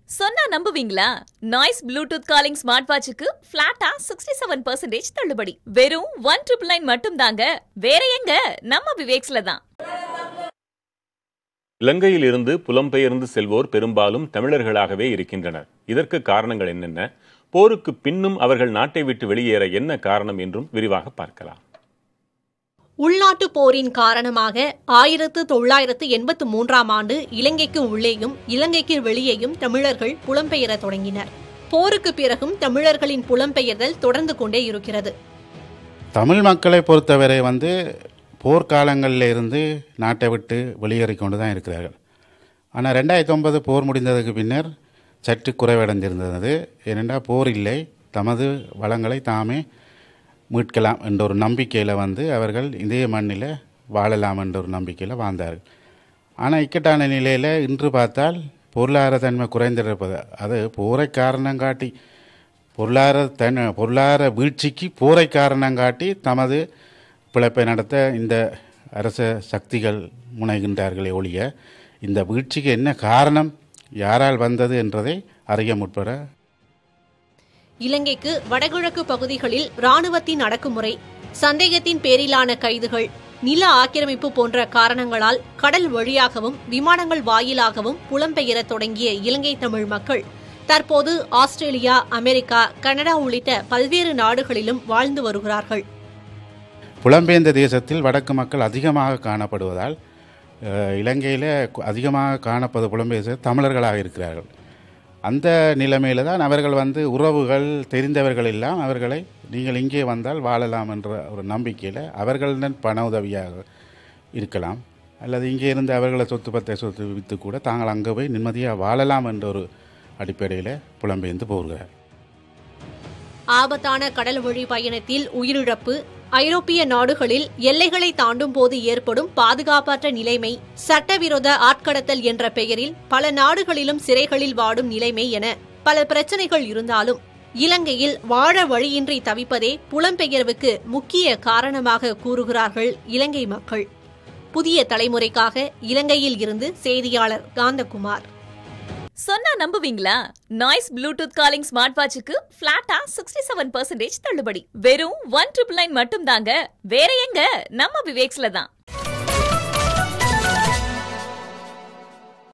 சொன்னா நம்புவீங்களா Noise Bluetooth calling smart வாட்சுக்கு பிளாட்டா சிக்ஸ்டி செவன் பர்சன்டேஜ் தள்ளுபடி வெறும் ஒன் ட்ரிபிள் நைன் மட்டும் தாங்க வேற எங்க நம்ம விவேக்ஸ்ல தான் இலங்கையில் இருந்து புலம்பெயர்ந்து செல்வோர் பெரும்பாலும் தமிழர்களாகவே இருக்கின்றனர் இதற்கு காரணங்கள் என்னென்ன போருக்கு பின்னும் அவர்கள் நாட்டை விட்டு வெளியேற என்ன காரணம் என்றும் விரிவாக பார்க்கலாம் உள்நாட்டுப் போரின் காரணமாக ஆயிரத்து தொள்ளாயிரத்து எண்பத்து மூன்றாம் ஆண்டு இலங்கைக்கு உள்ளேயும் இலங்கைக்கு வெளியேயும் தமிழர்கள் புலம்பெயரத் தொடங்கினர் போருக்கு பிறகும் தமிழர்களின் புலம்பெயர்தல் தொடர்ந்து கொண்டே இருக்கிறது தமிழ் மக்களை பொறுத்தவரை வந்து போர்க்காலங்களில் இருந்து நாட்டை விட்டு வெளியேறி கொண்டு தான் இருக்கிறார்கள் ஆனால் ரெண்டாயிரத்தி ஒன்பது போர் முடிந்ததுக்கு பின்னர் சற்று குறைவடைந்திருந்தது ஏனென்றால் போர் இல்லை தமது வளங்களை தாமே மீட்கலாம் என்ற ஒரு நம்பிக்கையில் வந்து அவர்கள் இதே மண்ணில் வாழலாம் என்ற ஒரு நம்பிக்கையில் வாழ்ந்தார்கள் ஆனால் இக்கட்டான நிலையில் இன்று பார்த்தால் பொருளாதார தன்மை குறைந்திருப்பது அது போரை காரணம் காட்டி பொருளாதார தன் பொருளாதார வீழ்ச்சிக்கு போரை காரணம் காட்டி தமது பிழைப்பை நடத்த இந்த அரச சக்திகள் முனைகின்றார்களே ஒழிய இந்த வீழ்ச்சிக்கு என்ன காரணம் யாரால் வந்தது என்றதை அறிய முற்பட இலங்கைக்கு வடகிழக்கு பகுதிகளில் ராணுவத்தின் அடக்குமுறை சந்தேகத்தின் பேரிலான கைதுகள் நில ஆக்கிரமிப்பு போன்ற காரணங்களால் கடல் வழியாகவும் விமானங்கள் வாயிலாகவும் புலம்பெயரத் தொடங்கிய இலங்கை தமிழ் மக்கள் தற்போது ஆஸ்திரேலியா அமெரிக்கா கனடா உள்ளிட்ட பல்வேறு நாடுகளிலும் வாழ்ந்து வருகிறார்கள் புலம்பெயர்ந்த தேசத்தில் வடக்கு மக்கள் அதிகமாக காணப்படுவதால் அஹ், இலங்கையில் கு- அதிகமாக காணப்பது புலம்பெயர் தமிழர்களாக இருக்கிறார்கள் அந்த நிலைமையில தான் அவர்கள் வந்து உறவுகள் தெரிந்தவர்கள் எல்லாம் அவர்களை நீங்கள் இங்கே வந்தால் வாழலாம் என்ற ஒரு நம்பிக்கையில் அவர்களுடன் பண உதவியாக இருக்கலாம் அல்லது இங்கே இருந்து அவர்களை சொத்து பத்தை சொத்து விற்று கூட தாங்கள் அங்கே போய் நிம்மதியாக வாழலாம் என்ற ஒரு அடிப்படையில் புலம்பெயர்ந்து போகிறார் ஆபத்தான கடல் வழி பயணத்தில் உயிரிழப்பு ஐரோப்பிய நாடுகளில் எல்லைகளை தாண்டும் போது ஏற்படும் பாதுகாப்பற்ற நிலைமை சட்டவிரோத ஆட்கடத்தல் என்ற பெயரில் பல நாடுகளிலும் சிறைகளில் வாடும் நிலைமை என பல பிரச்சனைகள் இருந்தாலும் இலங்கையில் வாழ வழியின்றி தவிப்பதே புலம்பெயர்வுக்கு முக்கிய காரணமாக கூறுகிறார்கள் இலங்கை மக்கள் புதிய தலைமுறைக்காக இலங்கையில் இருந்து செய்தியாளர் காந்தகுமார் சொன்னா நம்புவீங்களா நாய்ஸ் ப்ளூடூத் காலிங் ஸ்மார்ட் வாட்சுக்கு பிளாட்டா சிக்ஸ்டி செவன் பர்சன்டேஜ் தள்ளுபடி வெறும் ஒன் ட்ரிபிள் நைன் மட்டும் தாங்க வேற எங்க நம்ம விவேக்ஸ்ல தான்